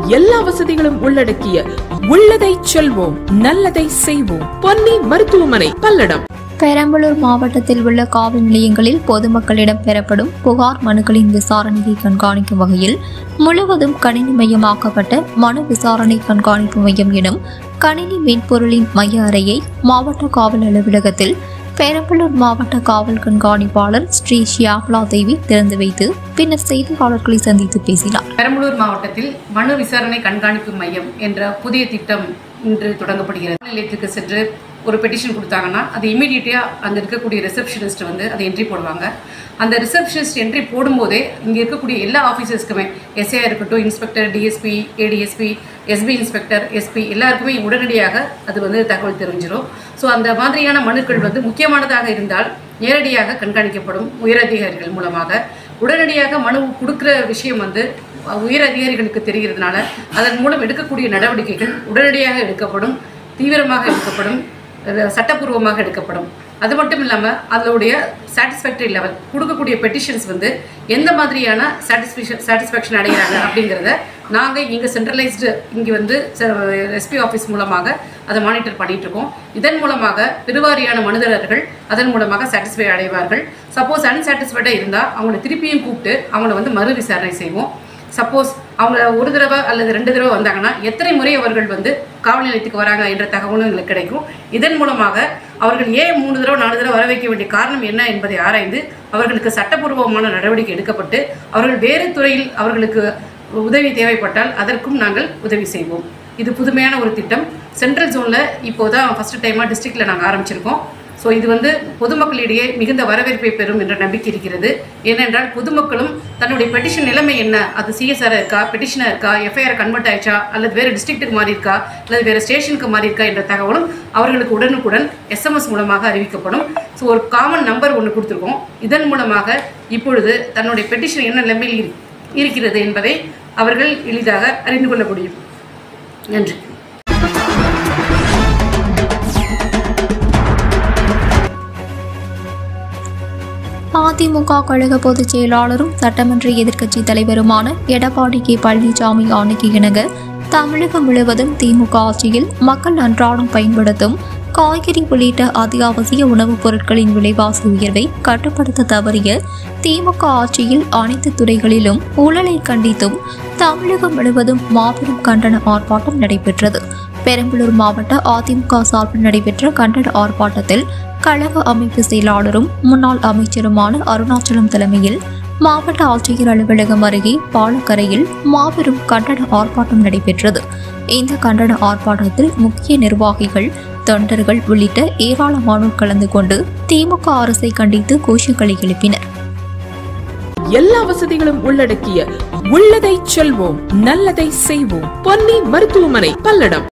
எல்லா வசதிகளும் உள்ளடக்கிய உள்ளதை செல்வோம் நல்லதை செய்வோம் பொன்னி மருத்துவமனை பல்லடம் பெரம்பலூர் மாவட்டத்தில் உள்ள காவல் நிலையங்களில் பொதுமக்களிடம் பெறப்படும் புகார் மனுக்களின் விசாரணையை கண்காணிக்கும் வகையில் முழுவதும் கணினிமயமாக்கப்பட்ட மனு விசாரணை கண்காணிப்பு மையம் எனும் கணினி மென்பொருளின் மைய அறையை மாவட்ட காவல் அலுவலகத்தில் பெரம்பலூர் மாவட்ட காவல் கண்காணிப்பாளர் ஸ்ரீ ஷியாமலா தேவி திறந்து வைத்து பின்னர் செய்தியாளர்களை சந்தித்து பேசினார் பெரம்பலூர் மாவட்டத்தில் மனு விசாரணை கண்காணிப்பு மையம் என்ற புதிய திட்டம் இன்று தொடங்கப்படுகிறது நிலையத்துக்கு சென்று ஒரு பெட்டிஷன் கொடுத்தாங்கன்னா அது இமீடியட்டாக அங்கே இருக்கக்கூடிய ரிசப்ஷனிஸ்ட் வந்து அதை என்ட்ரி போடுவாங்க அந்த ரிசப்ஷனிஸ்ட் என்ட்ரி போடும்போதே இங்கே இருக்கக்கூடிய எல்லா ஆஃபீஸர்ஸ்க்குமே எஸ்ஐயா இருக்கட்டும் inspector DSP ADSP SP inspector SP எல்லாருக்குமே உடனடியாக அது வந்து தகவல் தெரிஞ்சிடும் ஸோ அந்த மாதிரியான மனுக்கள் வந்து முக்கியமானதாக இருந்தால் நேரடியாக கண்காணிக்கப்படும் உயரதிகாரிகள் மூலமாக உடனடியாக மனு கொடுக்குற விஷயம் வந்து உயர் அதிகாரிகளுக்கு தெரிகிறதுனால அதன் மூலம் எடுக்கக்கூடிய நடவடிக்கைகள் உடனடியாக எடுக்கப்படும் தீவிரமாக எடுக்கப்படும் அஹ் சட்டப்பூர்வமாக எடுக்கப்படும் அது மட்டும் இல்லாமல் அதனுடைய சாட்டிஸ்ஃபேக்டரி லெவல் கொடுக்கக்கூடிய பெட்டிஷன்ஸ் வந்து எந்த மாதிரியான சாட்டிஸ்ஃபேக்ஷன் சாட்டிஸ்ஃபேக்ஷன் அடைகிறாங்க அப்படிங்கிறத நாங்கள் இங்கே சென்ட்ரலைஸ்டு இங்கே வந்து எஸ்பி ஆஃபீஸ் மூலமாக அதை மானிட்டர் பண்ணிட்டு இருக்கோம் இதன் மூலமாக பெருவாரியான மனிதர்கள் அதன் மூலமாக சாட்டிஸ்ஃபை அடைவார்கள் சப்போஸ் அன்சாட்டிஸ்ஃபைடாக இருந்தால் அவங்கள திருப்பியும் கூப்பிட்டு அவங்கள வந்து மறு விசாரணை செய்வோம் சப்போஸ் அவங்க ஒரு தடவை அல்லது ரெண்டு தடவை வந்தாங்கன்னா எத்தனை முறை அவர்கள் வந்து காவல் நிலையத்துக்கு வராங்க என்ற தகவலும் எங்களுக்கு கிடைக்கும் இதன் மூலமாக அவர்கள் ஏன் மூணு தடவை நாலு தடவை வர வைக்க வேண்டிய காரணம் என்ன என்பதை ஆராய்ந்து அவர்களுக்கு சட்டப்பூர்வமான நடவடிக்கை எடுக்கப்பட்டு அவர்கள் வேறு துறையில் அவர்களுக்கு உதவி தேவைப்பட்டால் அதற்கும் நாங்கள் உதவி செய்வோம் இது புதுமையான ஒரு திட்டம் சென்ட்ரல் ஜோனில் இப்போ தான் ஃபஸ்ட்டு டைமாக டிஸ்ட்ரிக்டில் நாங்கள் ஆரம்பிச்சிருக்கோம் ஸோ இது வந்து பொதுமக்களிடையே மிகுந்த வரவேற்பை பெறும் என்ற நம்பிக்கை இருக்கிறது ஏனென்றால் பொதுமக்களும் தன்னுடைய பெட்டிஷன் நிலைமை என்ன அது சிஎஸ்ஆர் இருக்கா பெட்டிஷனாக இருக்கா எஃப்ஐஆர் கன்வெர்ட் ஆயிடுச்சா அல்லது வேறு டிஸ்ட்ரிக்ட்டுக்கு மாறி இருக்கா அல்லது வேறு ஸ்டேஷனுக்கு மாறி இருக்கா என்ற தகவலும் அவர்களுக்கு உடனுக்குடன் எஸ்எம்எஸ் மூலமாக அறிவிக்கப்படும் ஸோ ஒரு காமன் நம்பர் ஒன்று கொடுத்துருக்கோம் இதன் மூலமாக இப்பொழுது தன்னுடைய பெட்டிஷன் என்ன நிலைமையில் இரு- இருக்கிறது என்பதை அவர்கள் எளிதாக அறிந்து கொள்ள முடியும் நன்றி அதிமுக கழக பொதுச் செயலாளரும் சட்டமன்ற எதிர்க்கட்சி தலைவருமான எடப்பாடி கே பழனிசாமி ஆணைக்கு இணங்க தமிழகம் முழுவதும் திமுக ஆட்சியில் மக்கள் அன்றாடம் பயன்படுத்தும் காய்கறி உள்ளிட்ட அத்தியாவசிய உணவுப் பொருட்களின் விலைவாசி உயர்வை கட்டுப்படுத்த தவறிய திமுக ஆட்சியில் அனைத்து துறைகளிலும் ஊழலை கண்டித்தும் தமிழகம் முழுவதும் மாபெரும் கண்டன ஆர்ப்பாட்டம் நடைபெற்றது பெரம்பலூர் மாவட்ட அதிமுக சார்பில் நடைபெற்ற கண்டன ஆர்ப்பாட்டத்தில் கழக அமைப்பு செயலாளரும் முன்னாள் அமைச்சருமான அருணாச்சலம் தலைமையில் மாவட்ட ஆட்சியர் அலுவலகம் அருகே பாலக்கரையில் மாபெரும் கண்டன ஆர்ப்பாட்டம் நடைபெற்றது இந்த கண்டன ஆர்ப்பாட்டத்தில் முக்கிய நிர்வாகிகள் தொண்டர்கள் உள்ளிட்ட ஏராளமானோர் கலந்து கொண்டு திமுக அரசை கண்டித்து கோஷங்களை எழுப்பினர் எல்லா வசதிகளும் உள்ளடக்கிய உள்ளதை செல்வோம் நல்லதை செய்வோம் பொன்னி மருத்துவமனை பல்லடம்